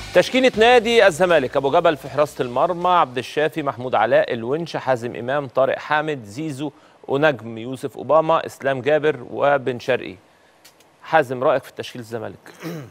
تشكيلة نادي الزمالك أبو جبل في حراسة المرمى عبد الشافي محمود علاء الونش حازم إمام طارق حامد زيزو ونجم يوسف أوباما إسلام جابر وبن شرقي حازم رأيك في تشكيل الزمالك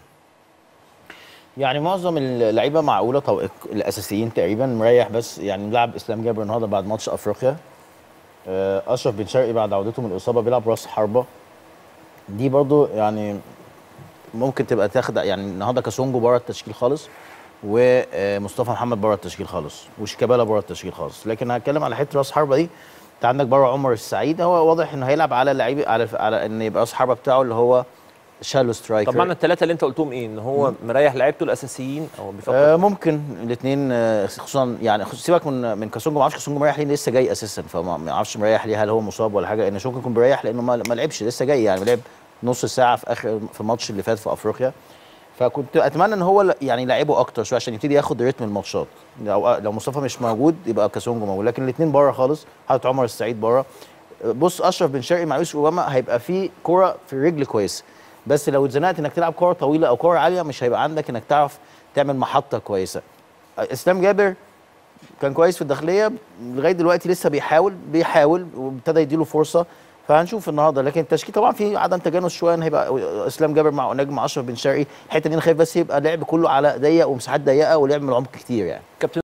يعني معظم اللعيبه معقوله طو... الاساسيين تقريبا مريح بس يعني ملعب اسلام جابر النهارده بعد ماتش افريقيا آه، اشرف بن شرقي بعد عودته من الاصابه بيلعب راس حربه دي برضو يعني ممكن تبقى تاخد يعني النهارده كاسونجو بره التشكيل خالص ومصطفى محمد بره التشكيل خالص وشيكابالا بره التشكيل خالص لكن هتكلم على حته راس حربه دي انت عندك بره عمر السعيد هو واضح انه هيلعب على لعيب على على ان يبقى راس حربه بتاعه اللي هو شالو سترايكر طب معنى الثلاثة اللي أنت قلتهم إيه؟ إن هو مريح لعيبته الأساسيين أو بيفكر آه ممكن الاثنين خصوصا يعني خص- سيبك من من كاسونجو ما اعرفش كاسونجو مريح ليه لسه جاي اساسا فما ما اعرفش مريح ليه هل هو مصاب ولا حاجه لان ممكن يكون مريح لانه ما, ما لعبش لسه جاي يعني لعب نص ساعه في اخر في الماتش اللي فات في افريقيا فكنت اتمنى ان هو ل- يعني يلعبه اكتر شويه عشان يبتدي ياخد ريتم الماتشات لو لو مصطفى مش موجود يبقى كاسونجو موجود لكن الاثنين بره خالص حاطط عمر السعيد بره بص اشرف بن شرقي مع يوسف اوباما هيبقى في كوره في الرجل كويسه بس لو اتزنقت انك تلعب كوره طويله او كوره عاليه مش هيبقى عندك انك تعرف تعمل محطه كويسه اسلام جابر كان كويس في الداخليه لغايه دلوقتي لسه بيحاول بيحاول وابتدى يديله فرصه فهنشوف النهارده لكن التشكيل طبعا في عدم تجانس شويه ان هيبقى اسلام جابر مع نجم مع اشرف بن شرقي الحته دي انا خايف بس يبقى لعب كله على ضيق ومساحات ضيقه ولعب من العمق كتير يعني كابتن